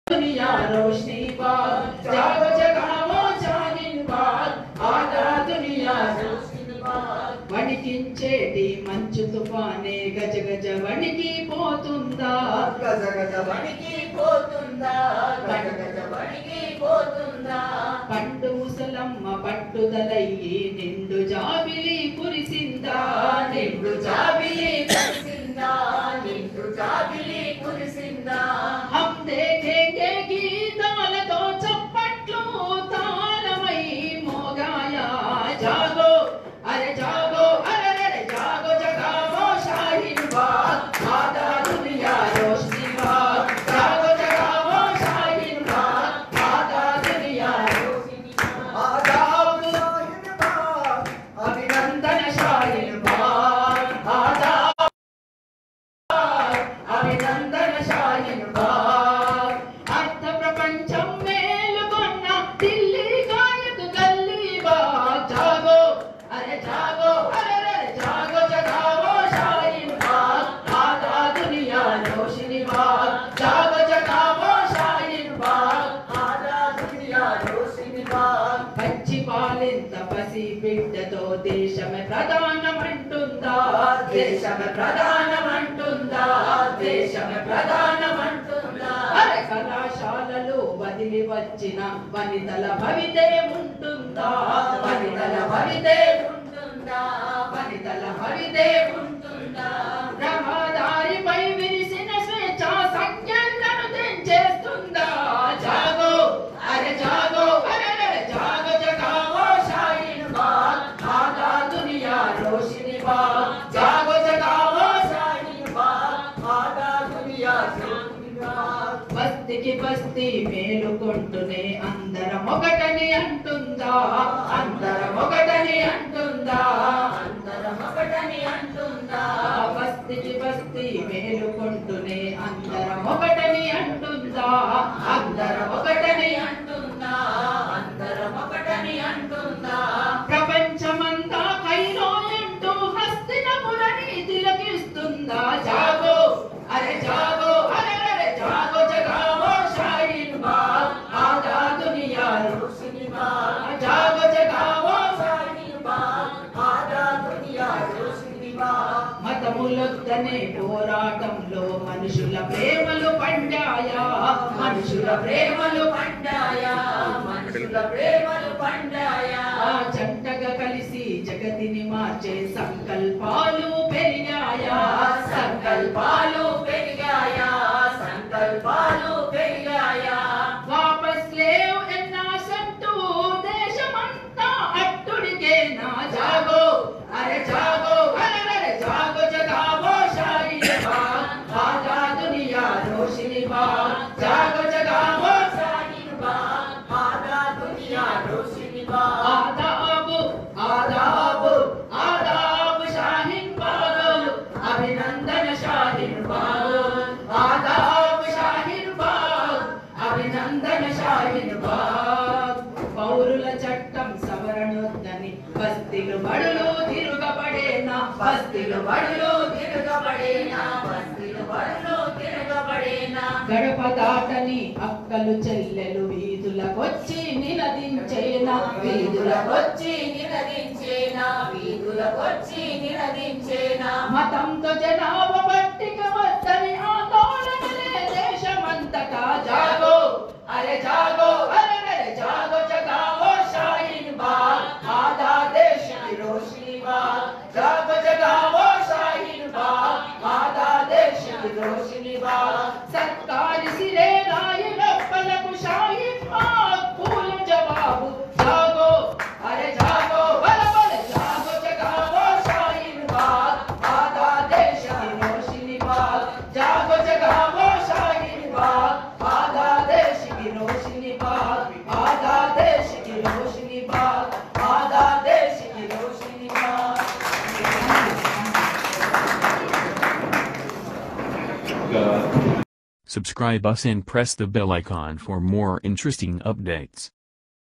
दुनिया रोशनी बाग जागो जगावो जागिन बाग आधा दुनिया रोशनी बाग వణికించేటి మంచు తుఫానే గజ గజ వణికి పోతుందా గజ గజ వణికి పోతుందా గజ గజ వణికి పోతుందా పండు ముసలమ్మ పట్టుదలయ్యి నిండు జాబిలి కురిసిందా నిండు జాబిలి కురిసిందా నిండు జాబిలి కురిసిందా हम देखेंगे గీతాలతో చప్పట్లు తాళమై మోగాయా జాగో అరే జాగో అరే అరే జాగో జగావో షాహీన్ బాగ్ ఆదా దునియా రోషనీ బాగ్ జాగో జగావో షాహీన్ బాగ్ ఆదా దునియా రోషనీ ఆదాబ్ షాహీన్ బాగ్ అభినందన షాహీన్ బాగ్ ఆదా అభినందన షాహీన్ బాగ్ అర్థ ప్రపంచం మేలుకొన్న ఢిల్లీ గాయకు గల్లీ బాగ్ జాగో అరే జాగో అరే అరే జాగో జగావో షాహీన్ బాగ్ ఆదా దునియా రోషని బాగ్ జాగో జగావో షాహీన్ బాగ్ ఆదా దునియా రోషని బాగ్ పచ్చి పాలింత పసి బిడ్డతో దేశమే ప్రధానమంటుందా దేశమే ప్రధానమంటుందా దేశమే ప్రధానమంటుందా అరే కళాశాలలు వదిలి వచ్చిన వనితల భవితే ఉంటుందా వనితల భవితే ఉంటుందా వనితల భవితే ఉంటుందా రహదారిపై విరిసిన స్వేచ్ఛ సంఖ్యలను తెంచేస్తుందా జాగో అరే జాగో అరే అరే జాగో జగావో షాహీన్ బాగ్ ఆదా దునియా రోషని బాగ్ జాగో జగావో షాహీన్ బాగ్ ఆదా దునియా రోషని బాగ్ బస్తికి బస్తి మేలుకుంటూనే అందరం ఒకటని అంటుందా అందరం ఒకటని అంటుందా అందరం ఒకటని అంటుందా బస్తికి బస్తి మేలుకుంటూనే అందరం ఒకటని అంటుందా అందరం ఒకటని అంటుందా అందరం ఒకటని అంటుందా ప్రపంచమంతా కైలో అంటూ హస్తినపురని తిలకిస్తుందా జాగో అరే జాగో అరే అరే జాగో జగావో షాహీన్ బాగ్ ఆదా దునియా రోషని బాగ్ జాగో జగావో షాహీన్ బాగ్ ఆదా దునియా రోషని బాగ్ మతములొద్దనే పోరాటంలో మనుషుల ప్రేమలు పండాయా మనుషుల ప్రేమలు పండాయా మనుషుల ప్రేమలు పండాయా ఆ జంటగా కలిసి జగతిని మార్చే సంకల్పాలు పెరిగాయా సంకల్పాలు పెరిగాయా సంకల్పాలు పెరిగాయా వాపస్ లేవు ఎన్నాసంటూ దేశమంతా అట్టుడికే నా జాగో అరే జాగో అరే అరే జాగో జగావో షాహీన్ బాగ్ ఆజా దునియా రోషని బాగ్ జాగో జగావో షాహీన్ బాగ్ ఆదా దునియా రోషని బాగ్ ఆదాబు ఆదాబు ఆదాబు షాహీన్ బాగ్ అభినందన షాహీన్ బాగ్ ఆదాబు షాహీన్ బాగ్ అభినందన షాహీన్ బాగ్ పౌరుల చట్టం సవరణొద్దని బస్తీలు బడులు తిరుగబడేనా బస్తీలు బడులు తిరగబడేనా బస్తీలు బడులు తిరగబడేనా గడప దాటని అక్కలు చెల్లెలు వీధులకొచ్చి నిలదించేనా వీధులకొచ్చి నినదించేనా వీధులకొచ్చి నినదించేనా మతంతో జనాభా పట్టిక వద్దని ఆందోళనలే దేశమంతటా జాగో అరే జాగో అరే అరే జాగో జగావో షాహీన్ బాగ్ ఆదా దేశ की रोशनी बाग जागो जगावो शाहीन बाग आधा देश की रोशनी बाग सरकारी सिरे राय रప్పలకు షాహీన్ బాగ్ పూల జవాబు జాగో అరే జాగో బల బల జాగో జగావో షాహీన్ బాగ్ ఆधा देश की रोशनी बाग जागो जगावो शाहीन बाग आधा देश की रोशनी बाग आधा देश की रोशनी बाग आधा देश की रोशनी बाग Subscribe us and press the bell icon for more interesting updates.